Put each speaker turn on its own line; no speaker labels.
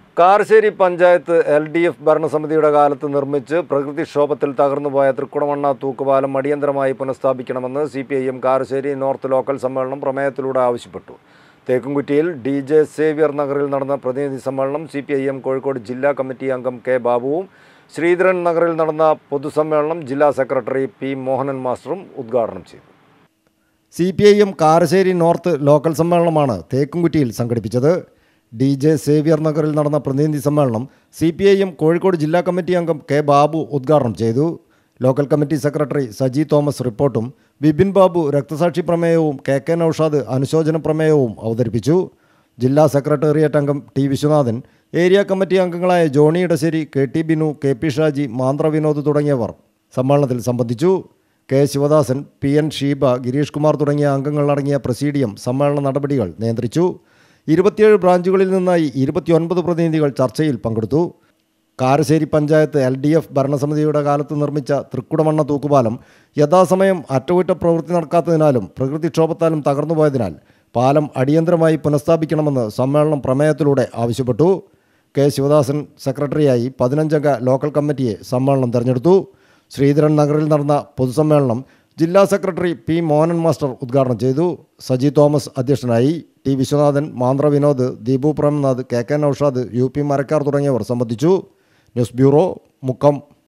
Karassery panchayat L D F ഭരണസമിതിയുടെ കാലത്ത് നിർമ്മിച്ച് പ്രകൃതിക്ഷോഭത്തിൽ തകർന്നുപോയ തൃക്കുടമണ്ണ തൂക്കുപാലം അടിയന്തരമായി പുനഃസ്ഥാപിക്കണമെന്ന് C P I M Karassery north local സമ്മേളനം പ്രമേയത്തിലൂടെ ആവശ്യപ്പെട്ടു തേക്കുംകുറ്റിയിൽ ഡി ജെ സേവ്യർ നഗറിൽ നടന്ന പ്രതിനിധി സമ്മേളനം C P I M Kozhikode ജില്ലാ കമ്മിറ്റി അംഗം കെ ബാബുവും ശ്രീധരൻ നഗറിൽ നടന്ന പൊതുസമ്മേളനം ജില്ലാ സെക്രട്ടറി പി മോഹനൻ മാസ്റ്ററും ഉദ്ഘാടനം ചെയ്തു C P I M Karassery north local സമ്മേളനമാണ് തേക്കുംകുറ്റിയിൽ സംഘടിപ്പിച്ചത് ഡി ജെ സേവ്യർ നഗറിൽ നടന്ന പ്രതിനിധി സമ്മേളനം C P I M Kozhikode ജില്ലാ കമ്മിറ്റി അംഗം കെ ബാബു ഉദ്ഘാടനം ചെയ്തു local committee secretary Saji Thomas റിപ്പോർട്ടും ബിപിൻ ബാബു രക്തസാക്ഷി പ്രമേയവും കെ കെ നൌഷാദ് അനുശോചന പ്രമേയവും അവതരിപ്പിച്ചു ജില്ലാ സെക്രട്ടേറിയറ്റ് അംഗം ടി വിശ്വനാഥൻ ഏരിയ കമ്മിറ്റി അംഗങ്ങളായ Johny Edassery K T Binu K P Shaji Manthra Vinod തുടങ്ങിയവർ സമ്മേളനത്തിൽ സംബന്ധിച്ചു K Sivadasan P N Sheeba Gireesh Kumar തുടങ്ങിയ അംഗങ്ങളടങ്ങിയ പ്രസീഡിയം സമ്മേളന നടപടികൾ നിയന്ത്രിച്ചു ഇരുപത്തിയേഴ് ബ്രാഞ്ചുകളിൽ നിന്നായി ഇരുപത്തിയൊൻപത് പ്രതിനിധികൾ ചർച്ചയിൽ പങ്കെടുത്തു Karassery panchayat L D F ഭരണസമിതിയുടെ കാലത്ത് നിർമ്മിച്ച തൃക്കുടമണ്ണ തൂക്കുപാലം യഥാസമയം അറ്റകുറ്റപ്രവൃത്തി നടക്കാത്തതിനാലും പ്രകൃതിക്ഷോഭത്താലും തകർന്നുപോയതിനാൽ പാലം അടിയന്തരമായി പുനഃസ്ഥാപിക്കണമെന്ന് സമ്മേളനം പ്രമേയത്തിലൂടെ ആവശ്യപ്പെട്ടു കെ ശിവദാസൻ സെക്രട്ടറിയായി പതിനഞ്ചംഗ ലോക്കൽ കമ്മിറ്റിയെ സമ്മേളനം തെരഞ്ഞെടുത്തു ശ്രീധരൻ നഗറിൽ നടന്ന പൊതുസമ്മേളനം ജില്ലാ സെക്രട്ടറി പി മോഹനൻ മാസ്റ്റർ ഉദ്ഘാടനം ചെയ്തു സജി തോമസ് അധ്യക്ഷനായി T Viswanathan Manthra Vinod Deepu Premnath K K Noushad U P Marakkar തുടങ്ങിയവർ സംബന്ധിച്ചു ന്യൂസ് ബ്യൂറോ മുക്കം